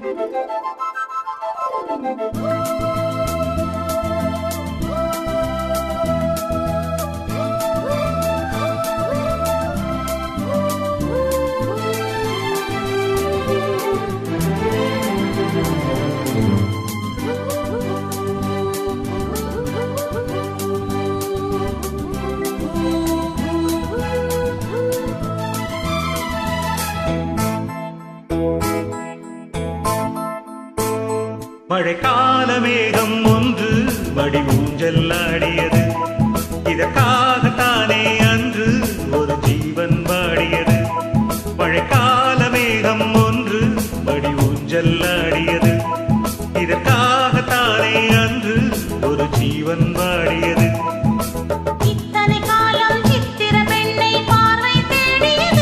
மழைக்கால மேகம் ஒன்று வடி ஊஞ்சல் ஆடியது இதற்காகத்தானே அன்று ஒரு ஜீவன் பாடியது மழைக்கால மேகம் ஒன்று வடி ஊஞ்சல் ஆடியது இதற்காகத்தானே அன்று ஒரு ஜீவன் பாடியது இத்தனை காலம் சித்திர பெண்ணை பார்வை தேடியது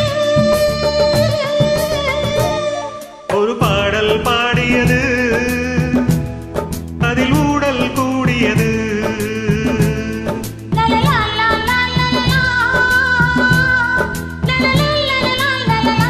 ஒரு பாடல் பாடியது அதில் ஊடல் கூடியது லலலா லலலா லலலா. லலலா லலலா லலலா.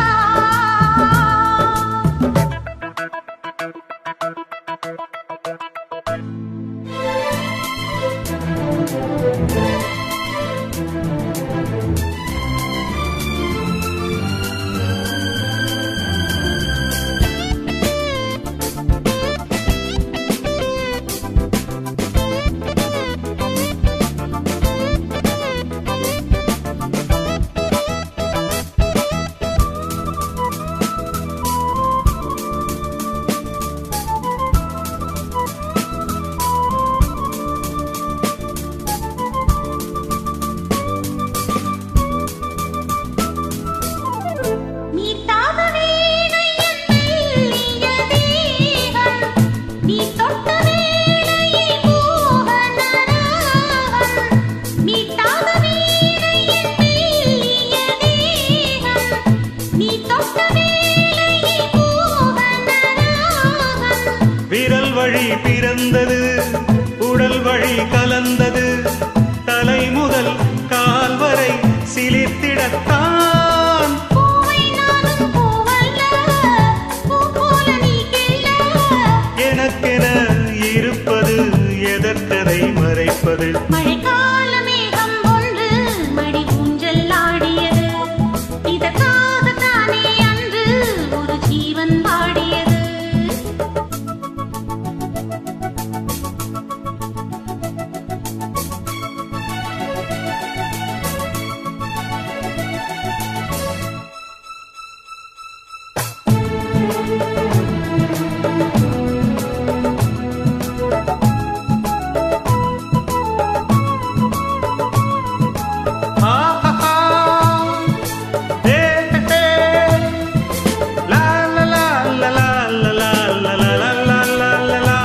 நீ தாக வீணை என் மெல்லிய தேகம். நீ தொட்ட வேளையில் மோகன ராகம். நீ தாக வீணை என் மெல்லிய தேகம். நீ தொட்ட வேளையில் மோகன ராகம். விரல் வழி பிறந்தது உடல் வழி கலந்தது தலை முதல் கால் வரை சிலிர்த்திடத்தான் பூவை நானும் பூவல்ல, பூ போல நீ கிள்ள. எனக்கென இருப்பது எதற்கதை மறைப்பது மழைக்கால மேகம் ஒன்று மடி ஊஞ்சல் ஆடியது இதற்காகத்தானே அன்று ஒரு ஜீவன் பாடியது ஆஹா ஏ ஏ லா லா லா லா லா லா லா லா லா லா லா லா லா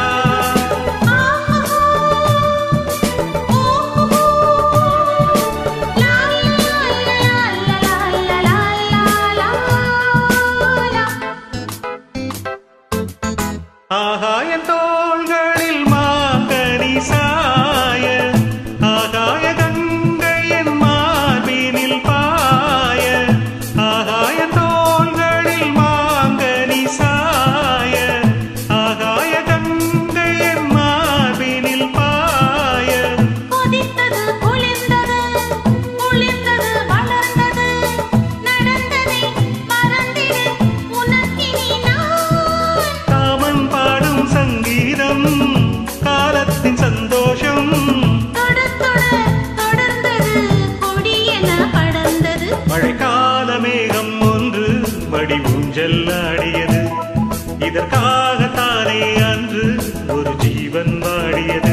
ஆகாய தோள்களில் மாங்கனி சாய ஆகாய கங்கையின் மார்பினில் பாய ஆகாய தோள்களில் மாங்கனி சாய ஆகாய கங்கையின் மார்பினில் பாய கொதித்தது குளிர்ந்தது குளிர்ந்தது வளர்ந்தது நடந்ததை மறந்திடு உனக்கினி நான் காமன் பாடும் சங்கீதம் காலத்தின் சந்தோஷம் தொட தொட தொடர்ந்தது கொடியென படர்ந்தது மழைக்கால மேகம் ஒன்று மடி ஊஞ்சல் ஆடியது இதற்காகத்தானே அன்று ஒரு ஜீவன் வாடியது